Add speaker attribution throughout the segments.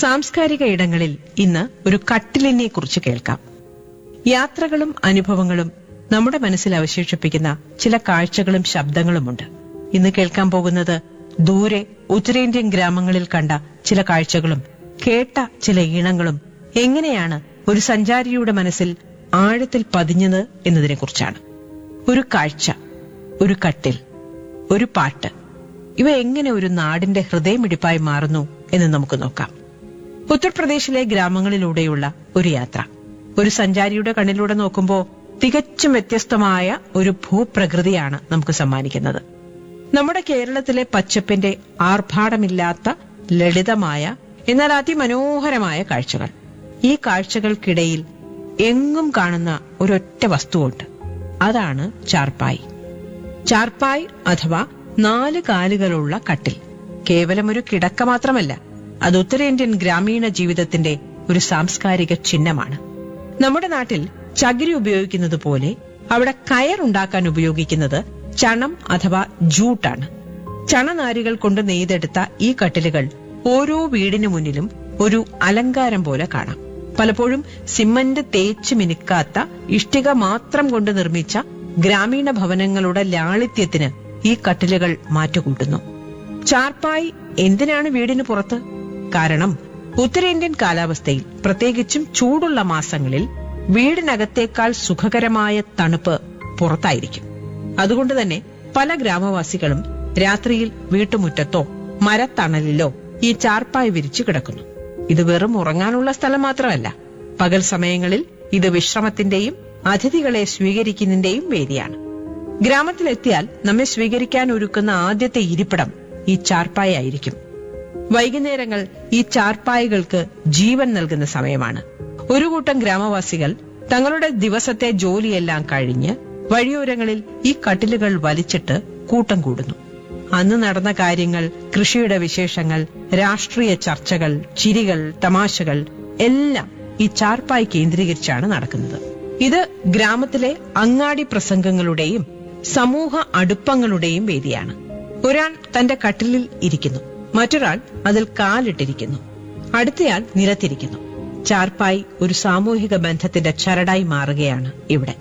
Speaker 1: സാംസ്കാരിക ഇടങ്ങളിൽ ഇന്ന് ഒരു കട്ടിലിനെ കുറിച്ച് കേൾക്കാം യാത്രകളും അനുഭവങ്ങളും നമ്മുടെ മനസ്സിൽ അവശേഷിപ്പിക്കുന്ന ചില കാഴ്ചകളും ശബ്ദങ്ങളുമുണ്ട് ഇന്ന് കേൾക്കാൻ പോകുന്നത് ദൂരെ ഉത്തരേന്ത്യൻ ഗ്രാമങ്ങളിൽ കണ്ട ചില കാഴ്ചകളും കേട്ട ചില ഈണങ്ങളും എങ്ങനെയാണ് ഒരു സഞ്ചാരിയുടെ മനസ്സിൽ ആഴത്തിൽ പതിഞ്ഞത് എന്നതിനെക്കുറിച്ചാണ് ഒരു കാഴ്ച ഒരു കട്ടിൽ ഒരു പാട്ട് ഇവ എങ്ങനെ ഒരു നാടിന്റെ ഹൃദയമിടിപ്പായി മാറുന്നു എന്ന് നമുക്ക് നോക്കാം ഉത്തർപ്രദേശിലെ ഗ്രാമങ്ങളിലൂടെയുള്ള ഒരു യാത്ര ഒരു സഞ്ചാരിയുടെ കണ്ണിലൂടെ നോക്കുമ്പോൾ തികച്ചും വ്യത്യസ്തമായ ഒരു ഭൂപ്രകൃതിയാണ് നമുക്ക് സമ്മാനിക്കുന്നത് നമ്മുടെ കേരളത്തിലെ പച്ചപ്പിന്റെ ആർഭാടമില്ലാത്ത ലളിതമായ എന്നാൽ അതിമനോഹരമായ കാഴ്ചകൾ ഈ കാഴ്ചകൾക്കിടയിൽ എങ്ങും കാണുന്ന ഒരൊറ്റ വസ്തുവുണ്ട് അതാണ് ചാർപ്പായി ചാർപ്പായ് അഥവാ നാല് കാലുകളുള്ള കട്ടിൽ കേവലം ഒരു കിടക്ക മാത്രമല്ല അത് ഉത്തരേന്ത്യൻ ഗ്രാമീണ ജീവിതത്തിന്റെ ഒരു സാംസ്കാരിക ചിഹ്നമാണ് നമ്മുടെ നാട്ടിൽ ചകിരി ഉപയോഗിക്കുന്നത് പോലെ അവിടെ കയറുണ്ടാക്കാൻ ഉപയോഗിക്കുന്നത് ചണം അഥവാ ജൂട്ടാണ് ചണനാരുകൾ കൊണ്ട് നെയ്തെടുത്ത ഈ കട്ടിലുകൾ ഓരോ വീടിനു മുന്നിലും ഒരു അലങ്കാരം പോലെ കാണാം പലപ്പോഴും സിമന്റ് തേച്ച് മിനുക്കാത്ത ഇഷ്ടിക മാത്രം കൊണ്ട് നിർമ്മിച്ച ഗ്രാമീണ ഭവനങ്ങളുടെ ലാളിത്യത്തിന് ഈ കട്ടിലുകൾ മാറ്റുകൂട്ടുന്നു ചാർപ്പായി എന്തിനാണ് വീടിന് പുറത്ത് കാരണം ഉത്തരേന്ത്യൻ കാലാവസ്ഥയിൽ പ്രത്യേകിച്ചും ചൂടുള്ള മാസങ്ങളിൽ വീടിനകത്തേക്കാൾ സുഖകരമായ തണുപ്പ് പുറത്തായിരിക്കും അതുകൊണ്ട് തന്നെ പല ഗ്രാമവാസികളും രാത്രിയിൽ വീട്ടുമുറ്റത്തോ മരത്തണലിലോ ഈ ചാർപ്പായി വിരിച്ചു കിടക്കുന്നു ഇത് വെറും ഉറങ്ങാനുള്ള സ്ഥലം മാത്രമല്ല പകൽ സമയങ്ങളിൽ ഇത് വിശ്രമത്തിന്റെയും അതിഥികളെ സ്വീകരിക്കുന്നതിന്റെയും വേദിയാണ് ഗ്രാമത്തിലെത്തിയാൽ നമ്മെ സ്വീകരിക്കാൻ ഒരുക്കുന്ന ആദ്യത്തെ ഇരിപ്പിടം ഈ ചാർപ്പായ ആയിരിക്കും വൈകുന്നേരങ്ങൾ ഈ ചാർപ്പായകൾക്ക് ജീവൻ നൽകുന്ന സമയമാണ് ഒരു കൂട്ടം ഗ്രാമവാസികൾ തങ്ങളുടെ ദിവസത്തെ ജോലിയെല്ലാം കഴിഞ്ഞ് വഴിയോരങ്ങളിൽ ഈ കട്ടിലുകൾ വലിച്ചിട്ട് കൂട്ടം കൂടുന്നു അന്ന് നടന്ന കാര്യങ്ങൾ കൃഷിയുടെ വിശേഷങ്ങൾ രാഷ്ട്രീയ ചർച്ചകൾ ചിരികൾ തമാശകൾ എല്ലാം ഈ ചാർപ്പായി കേന്ദ്രീകരിച്ചാണ് നടക്കുന്നത് ഇത് ഗ്രാമത്തിലെ അങ്ങാടി പ്രസംഗങ്ങളുടെയും സമൂഹ അടുപ്പങ്ങളുടെയും വേദിയാണ് ഒരാൾ തന്റെ കട്ടിലിൽ ഇരിക്കുന്നു മറ്റൊരാൾ അതിൽ കാലിട്ടിരിക്കുന്നു അടുത്തയാൾ നിലത്തിരിക്കുന്നു ചാർപ്പായി ഒരു സാമൂഹിക ബന്ധത്തിന്റെ ചരടായി മാറുകയാണ് ഇവിടെ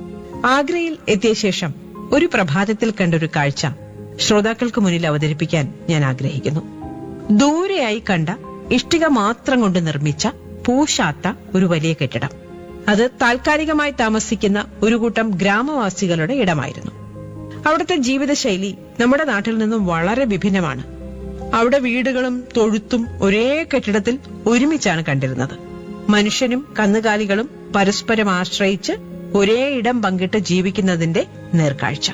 Speaker 1: ആഗ്രയിൽ എത്തിയ ശേഷം ഒരു പ്രഭാതത്തിൽ കണ്ടൊരു കാഴ്ച ശ്രോതാക്കൾക്ക് മുന്നിൽ അവതരിപ്പിക്കാൻ ഞാൻ ആഗ്രഹിക്കുന്നു ദൂരെയായി കണ്ട ഇഷ്ടിക മാത്രം കൊണ്ട് നിർമ്മിച്ച പൂശാത്ത ഒരു വലിയ കെട്ടിടം അത് താൽക്കാലികമായി താമസിക്കുന്ന ഒരു കൂട്ടം ഗ്രാമവാസികളുടെ ഇടമായിരുന്നു അവിടുത്തെ ജീവിതശൈലി നമ്മുടെ നാട്ടിൽ നിന്നും വളരെ വിഭിന്നമാണ് അവിടെ വീടുകളും തൊഴുത്തും ഒരേ കെട്ടിടത്തിൽ ഒരുമിച്ചാണ് കണ്ടിരുന്നത് മനുഷ്യനും കന്നുകാലികളും പരസ്പരം ആശ്രയിച്ച് ഒരേ ഇടം പങ്കിട്ട് ജീവിക്കുന്നതിന്റെ നേർക്കാഴ്ച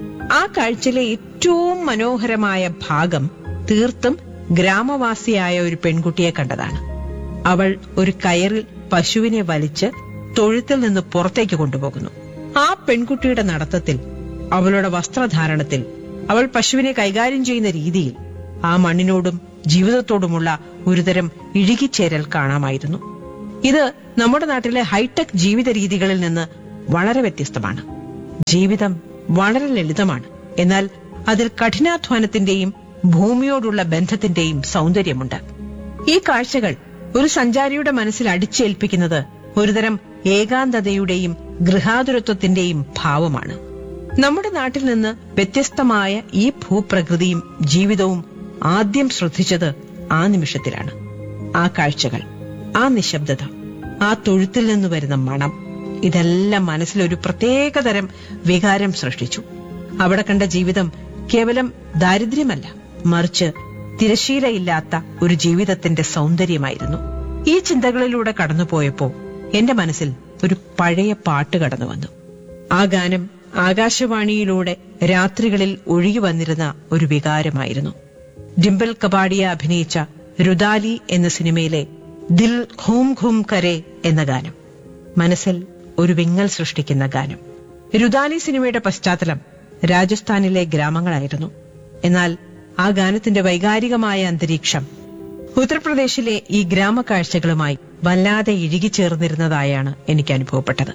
Speaker 1: ആ കാഴ്ചയിലെ ഏറ്റവും മനോഹരമായ ഭാഗം തീർത്തും ഗ്രാമവാസിയായ ഒരു പെൺകുട്ടിയെ കണ്ടതാണ് അവൾ ഒരു കയറിൽ പശുവിനെ വലിച്ച് തൊഴുത്തിൽ നിന്ന് പുറത്തേക്ക് കൊണ്ടുപോകുന്നു ആ പെൺകുട്ടിയുടെ നടത്തത്തിൽ അവളുടെ വസ്ത്രധാരണത്തിൽ അവൾ പശുവിനെ കൈകാര്യം ചെയ്യുന്ന രീതിയിൽ ആ മണ്ണിനോടും ജീവിതത്തോടുമുള്ള ഒരുതരം ഇഴുകിച്ചേരൽ കാണാമായിരുന്നു ഇത് നമ്മുടെ നാട്ടിലെ ഹൈടെക് ജീവിത രീതികളിൽ നിന്ന് വളരെ വ്യത്യസ്തമാണ് ജീവിതം വളരെ ലളിതമാണ് എന്നാൽ അതിൽ കഠിനാധ്വാനത്തിന്റെയും ഭൂമിയോടുള്ള ബന്ധത്തിന്റെയും സൗന്ദര്യമുണ്ട് ഈ കാഴ്ചകൾ ഒരു സഞ്ചാരിയുടെ മനസ്സിൽ അടിച്ചേൽപ്പിക്കുന്നത് ഒരുതരം ഏകാന്തതയുടെയും ഗൃഹാതുരത്വത്തിന്റെയും ഭാവമാണ് നമ്മുടെ നാട്ടിൽ നിന്ന് വ്യത്യസ്തമായ ഈ ഭൂപ്രകൃതിയും ജീവിതവും ആദ്യം ശ്രദ്ധിച്ചത് ആ നിമിഷത്തിലാണ് ആ കാഴ്ചകൾ ആ നിശബ്ദത ആ തൊഴുത്തിൽ നിന്ന് വരുന്ന മണം ഇതെല്ലാം മനസ്സിലൊരു പ്രത്യേകതരം വികാരം സൃഷ്ടിച്ചു അവിടെ കണ്ട ജീവിതം കേവലം ദാരിദ്ര്യമല്ല മറിച്ച് തിരശീലയില്ലാത്ത ഒരു ജീവിതത്തിന്റെ സൗന്ദര്യമായിരുന്നു ഈ ചിന്തകളിലൂടെ കടന്നുപോയപ്പോ എന്റെ മനസ്സിൽ ഒരു പഴയ പാട്ട് കടന്നു വന്നു ആ ഗാനം ആകാശവാണിയിലൂടെ രാത്രികളിൽ ഒഴുകി വന്നിരുന്ന ഒരു വികാരമായിരുന്നു ഡിംപിൾ കപാഡിയ അഭിനയിച്ച രുദാലി എന്ന സിനിമയിലെ ദിൽ ഘൂം ഘൂം കരെ എന്ന ഗാനം മനസ്സിൽ ഒരു വിങ്ങൽ സൃഷ്ടിക്കുന്ന ഗാനം രുദാലി സിനിമയുടെ പശ്ചാത്തലം രാജസ്ഥാനിലെ ഗ്രാമങ്ങളായിരുന്നു എന്നാൽ ആ ഗാനത്തിന്റെ വൈകാരികമായ അന്തരീക്ഷം ഉത്തർപ്രദേശിലെ ഈ ഗ്രാമക്കാഴ്ചകളുമായി വല്ലാതെ ഇഴുകിച്ചേർന്നിരുന്നതായാണ് എനിക്ക് അനുഭവപ്പെട്ടത്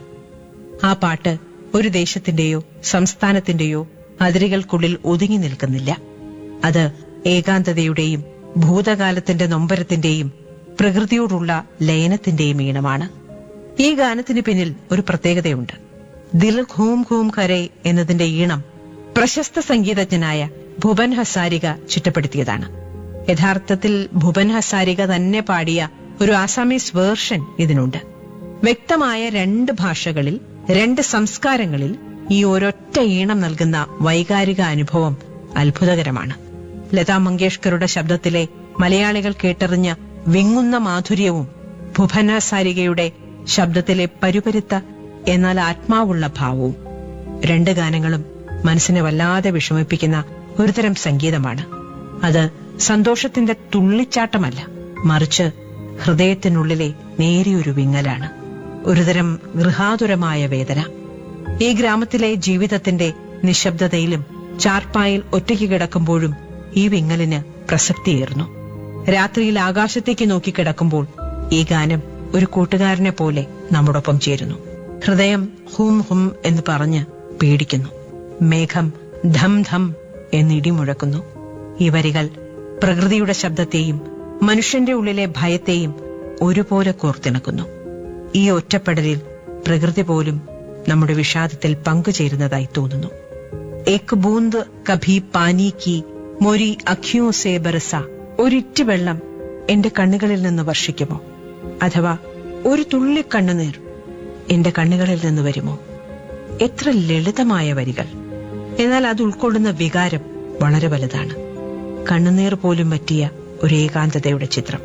Speaker 1: ആ പാട്ട് ഒരു ദേശത്തിന്റെയോ സംസ്ഥാനത്തിന്റെയോ അതിരുകൾക്കുള്ളിൽ ഒതുങ്ങി നിൽക്കുന്നില്ല അത് ഏകാന്തതയുടെയും ഭൂതകാലത്തിന്റെ നൊമ്പരത്തിന്റെയും പ്രകൃതിയോടുള്ള ലയനത്തിന്റെയും ഈണമാണ് ഈ ഗാനത്തിന് പിന്നിൽ ഒരു പ്രത്യേകതയുണ്ട് ദിൽ ഘൂം ഘൂം കരേ എന്നതിന്റെ ഈണം പ്രശസ്ത സംഗീതജ്ഞനായ ഭുവൻ ഹസാരിക ചിട്ടപ്പെടുത്തിയതാണ് യഥാർത്ഥത്തിൽ ഭുവൻ ഹസാരിക തന്നെ പാടിയ ഒരു ആസാമീസ് വേർഷൻ ഇതിനുണ്ട് വ്യക്തമായ രണ്ട് ഭാഷകളിൽ രണ്ട് സംസ്കാരങ്ങളിൽ ഈ ഒരൊറ്റ ഈണം നൽകുന്ന വൈകാരിക അനുഭവം അത്ഭുതകരമാണ് ലതാ മങ്കേഷ്കറുടെ ശബ്ദത്തിലെ മലയാളികൾ കേട്ടറിഞ്ഞ വിങ്ങുന്ന മാധുര്യവും ഭുവന സാരികയുടെ ശബ്ദത്തിലെ പരുപരുത്ത എന്നാൽ ആത്മാവുള്ള ഭാവവും രണ്ട് ഗാനങ്ങളും മനസ്സിനെ വല്ലാതെ വിഷമിപ്പിക്കുന്ന ഒരുതരം സംഗീതമാണ് അത് സന്തോഷത്തിന്റെ തുള്ളിച്ചാട്ടമല്ല മറിച്ച് ഹൃദയത്തിനുള്ളിലെ നേരിയൊരു വിങ്ങലാണ് ഒരുതരം ഗൃഹാതുരമായ വേദന ഈ ഗ്രാമത്തിലെ ജീവിതത്തിന്റെ നിശബ്ദതയിലും ചാർപ്പായിൽ ഒറ്റയ്ക്ക് കിടക്കുമ്പോഴും ഈ വിങ്ങലിന് പ്രസക്തിയേറുന്നു രാത്രിയിൽ ആകാശത്തേക്ക് നോക്കി കിടക്കുമ്പോൾ ഈ ഗാനം ഒരു കൂട്ടുകാരനെ പോലെ നമ്മോടൊപ്പം ചേരുന്നു ഹൃദയം ഹും ഹും എന്ന് പറഞ്ഞ് പേടിക്കുന്നു മേഘം ധം ധം എന്നിടിമുഴക്കുന്നു ഈ വരികൾ പ്രകൃതിയുടെ ശബ്ദത്തെയും മനുഷ്യന്റെ ഉള്ളിലെ ഭയത്തെയും ഒരുപോലെ കോർത്തിണക്കുന്നു ഈ ഒറ്റപ്പെടലിൽ പ്രകൃതി പോലും നമ്മുടെ വിഷാദത്തിൽ പങ്കുചേരുന്നതായി തോന്നുന്നു ഏക് ബൂന്ത് കഭി പാനി കി മൊരി അഖ്യോ സേ ബർസ ഒരിറ്റ് വെള്ളം എന്റെ കണ്ണുകളിൽ നിന്ന് വർഷിക്കുമോ അഥവാ ഒരു തുള്ളി കണ്ണുനീർ എന്റെ കണ്ണുകളിൽ നിന്ന് വരുമോ എത്ര ലളിതമായ വരികൾ എന്നാൽ അത് ഉൾക്കൊള്ളുന്ന വികാരം വളരെ വലുതാണ് കണ്ണുനീർ പോലും പറ്റിയ ഒരു ഏകാന്തതയുടെ ചിത്രം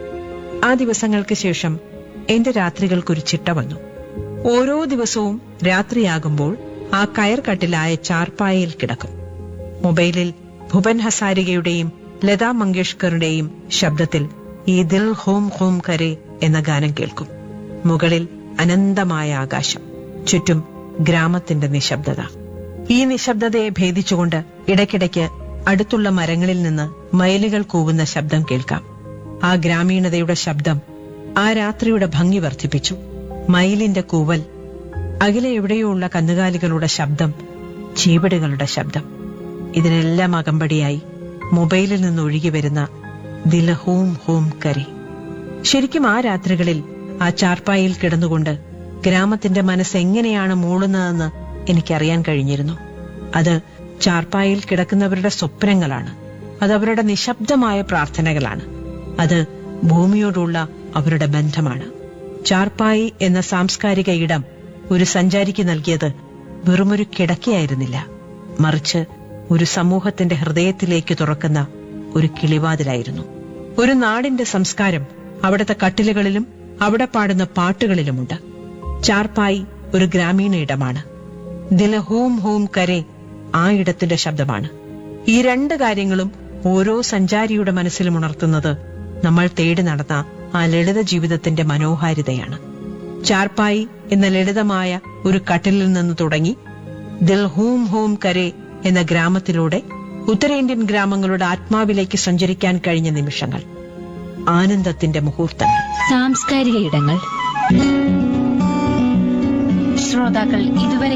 Speaker 1: ആ ദിവസങ്ങൾക്ക് ശേഷം എന്റെ രാത്രികൾക്കൊരു ചിട്ട വന്നു ഓരോ ദിവസവും രാത്രിയാകുമ്പോൾ ആ കയർകട്ടിലായ ചാർപ്പായയിൽ കിടക്കും മൊബൈലിൽ ഭുവൻ ഹസാരികയുടെയും ലതാ മങ്കേഷ്കറുടെയും ശബ്ദത്തിൽ ഈ ദിൽ ഹോം ഹോം കരെ എന്ന ഗാനം കേൾക്കും മുകളിൽ അനന്തമായ ആകാശം ചുറ്റും ഗ്രാമത്തിന്റെ നിശബ്ദത ഈ നിശബ്ദതയെ ഭേദിച്ചുകൊണ്ട് ഇടയ്ക്കിടയ്ക്ക് അടുത്തുള്ള മരങ്ങളിൽ നിന്ന് മയിലുകൾ കൂവുന്ന ശബ്ദം കേൾക്കാം ആ ഗ്രാമീണതയുടെ ശബ്ദം ആ രാത്രിയുടെ ഭംഗി വർദ്ധിപ്പിച്ചു മയിലിന്റെ കൂവൽ അകലെ എവിടെയോ ഉള്ള കന്നുകാലികളുടെ ശബ്ദം ചീവടുകളുടെ ശബ്ദം ഇതിനെല്ലാം അകമ്പടിയായി മൊബൈലിൽ നിന്ന് ഒഴുകി വരുന്ന ദില ഹോം ഹോം കരി ശരിക്കും ആ രാത്രികളിൽ ആ ചാർപ്പായിൽ കിടന്നുകൊണ്ട് ഗ്രാമത്തിന്റെ മനസ്സ് എങ്ങനെയാണ് മൂളുന്നതെന്ന് എനിക്കറിയാൻ കഴിഞ്ഞിരുന്നു അത് ചാർപ്പായിൽ കിടക്കുന്നവരുടെ സ്വപ്നങ്ങളാണ് അത് അവരുടെ നിശബ്ദമായ പ്രാർത്ഥനകളാണ് അത് ഭൂമിയോടുള്ള അവരുടെ ബന്ധമാണ് ചാർപ്പായി എന്ന സാംസ്കാരിക ഇടം ഒരു സഞ്ചാരിക്ക് നൽകിയത് വെറുമൊരു കിടക്കയായിരുന്നില്ല മറിച്ച് ഒരു സമൂഹത്തിന്റെ ഹൃദയത്തിലേക്ക് തുറക്കുന്ന ഒരു കിളിവാതിലായിരുന്നു ഒരു നാടിന്റെ സംസ്കാരം അവിടുത്തെ കട്ടിലുകളിലും അവിടെ പാടുന്ന പാട്ടുകളിലുമുണ്ട് ചാർപ്പായി ഒരു ഗ്രാമീണ ഇടമാണ് ദില ഹൂം ഹൂം കരെ ആ ഇടത്തിന്റെ ശബ്ദമാണ് ഈ രണ്ട് കാര്യങ്ങളും ഓരോ സഞ്ചാരിയുടെ മനസ്സിലും ഉണർത്തുന്നത് നമ്മൾ തേടി നടന്ന ആ ലളിത ജീവിതത്തിന്റെ മനോഹാരിതയാണ് ചാർപ്പായി എന്ന ലളിതമായ ഒരു കട്ടിലിൽ നിന്ന് തുടങ്ങി ദിൽ ഹൂം ഹൂം കരെ എന്ന ഗ്രാമത്തിലൂടെ ഉത്തരേന്ത്യൻ ഗ്രാമങ്ങളുടെ ആത്മാവിലേക്ക് സഞ്ചരിക്കാൻ കഴിഞ്ഞ നിമിഷങ്ങൾ ആനന്ദത്തിന്റെ മുഹൂർത്തങ്ങൾ
Speaker 2: സാംസ്കാരിക ഇടങ്ങൾ ശ്രോതാക്കൾ ഇതുവരെ